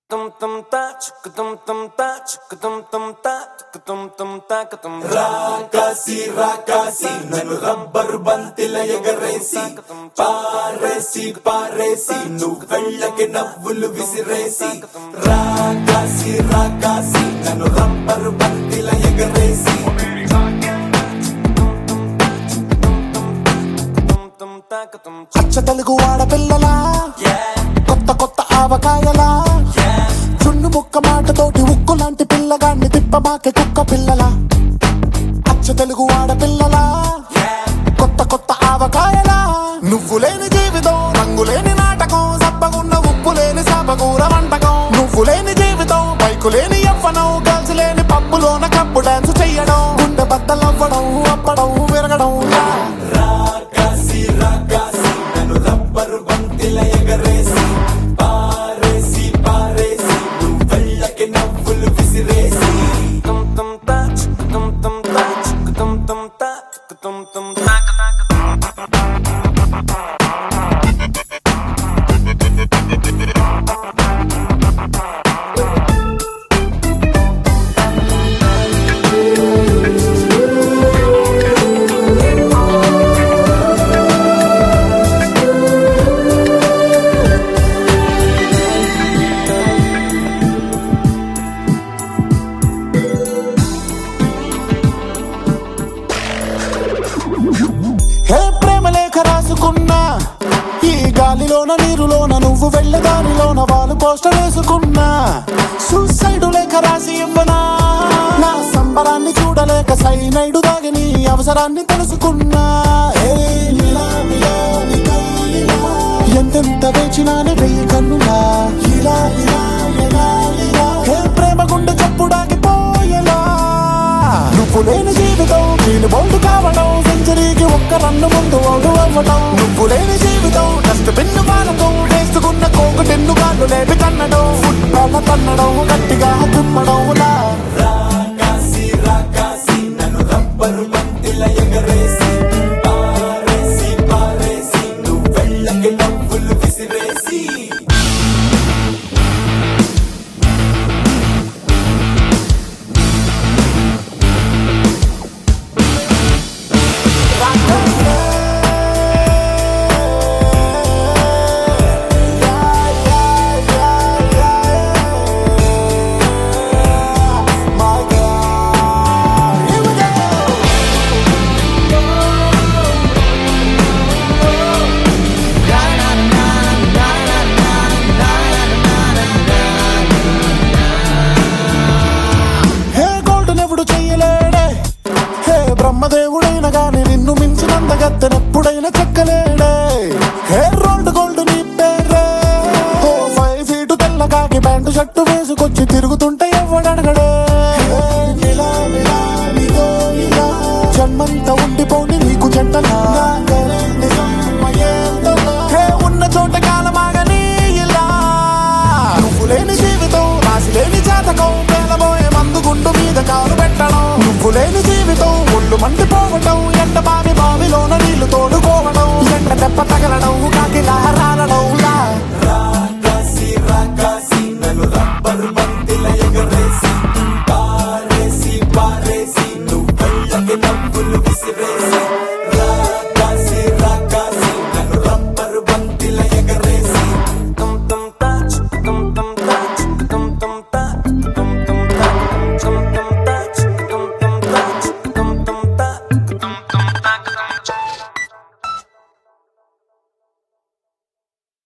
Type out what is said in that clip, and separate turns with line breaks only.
tum tum ta chuk tum tum ta chuk tum tum ta chuk tum tum ta ka tum
రాకాసి రాకాసి నన్ను rubber బంతిల ఎగరేసి పారేసి పారేసి నువ్వు వెళ్ళకి నవ్వులు విసిరేసి రాకాసి రాకాసి నన్ను రబ్బరు బంతిల ఎగరేసి
tum tum ta ka tum
అచ్చ తెలుగు ఆడపిల్లలా కొత్త కొత్త ఆవకాయలా చున్ను ముక్క మాటతోటి ఉక్కు లాంటి పిల్లగాన్ని తిప్పమాకే కుక్క పిల్లలా అచ్చ తెలుగు ఆడపిల్లలా కొత్త కొత్త ఆవకాయలా నువ్వు లేని జీవితం రంగు లేని నాటకం సబ్బగున్న ఉప్పు లేని సాపకూర వంటకం నువ్వు లేని జీవితం బైకు లేని ఎవ్వనం గర్ల్స్ లేని పప్పులోన కప్పు డాన్స్ చెయ్యడం గుండె బద్దలవ్వడం అప్పడం విరగడం లా.
రాకాసి రాకాసి నన్ను రబ్బరు బంతిల ఎగరేసి పారేసి పారేసి నువ్వు వెళ్ళకి నవ్వులు విసిరేసి
tum tum ta chuk tum tum ta chuk tum tum ta chuk tum tum ta ka ta ka tum
హే ప్రేమ లేఖ రాసుకున్నా ఈ గాలిలోన నీరులోన నువ్వు వెళ్ళే దారిలోన వాళ్ళు పోస్టర్ వేసుకున్నా సూసైడ్ లేఖ రాసి ఇవ్వనా నా సంబరాన్ని చూడలేక సైనైడు దాగి నీ అవసరాన్ని తెలుసుకున్నా హే నిలా నిలా నిలా నిలా. ఎంతెంత వేచినానే వెయ్యి కన్నులా ఇలా ఇలా ఇలా ఇలా హే ప్రేమ గుండె చప్పుడాగిపోయేలా నువ్వు లేని జీవితం నేను బౌండ్ కావడం సెంచరీకి ఒక్క రన్ను ముందు అవుడు అవ్వడం నువ్వు లేని జీవితం డస్ట్ బిన్ను వాడటం వేసుకున్న కోకు టెన్ను కాళ్ళు లేపి తన్నడం ఫుట్బాల్ తన్నడం గట్టిగా తుమ్మడం లా
రాకాసి రాకాసి నన్ను రబ్బరు బంతిల ఎగరేసి పారేసి పారేసి నువ్వు వెళ్ళకి నవ్వులు విసిరేసి
My God. Here we go. Hey gold ఎవడు చెయ్యలేడే హే బ్రహ్మదేవుడైన గాని నిన్ను మించినంత గత్తెనెప్పుడైనా చెక్కలేడే హే రోల్డ్ గోల్డ్ నీ పేరే ఓ ఫైవ్ ఫీట్ తెల్లగాకి ప్యాంటు షర్టు వేసుకొచ్చి తిరుగుతుంటే ఎవడనగడే హే నిలా నిలా నిదో నిలా జన్మంతా ఉండిపోని నీకు జంటలా హే ఉన్న చోట కాలమాగని ఇలా నువ్వు లేని జీవితం రాసి లేని జాతకం పేలబోయే మందు గుండు మీద కాలు పెట్టడం నువ్వు లేని జీవితం ఒళ్ళు మండిపోవటం ఎండ బావి బావిలోన నీళ్లు తోడుకోవడం ఎండ దెబ్బ తగలడం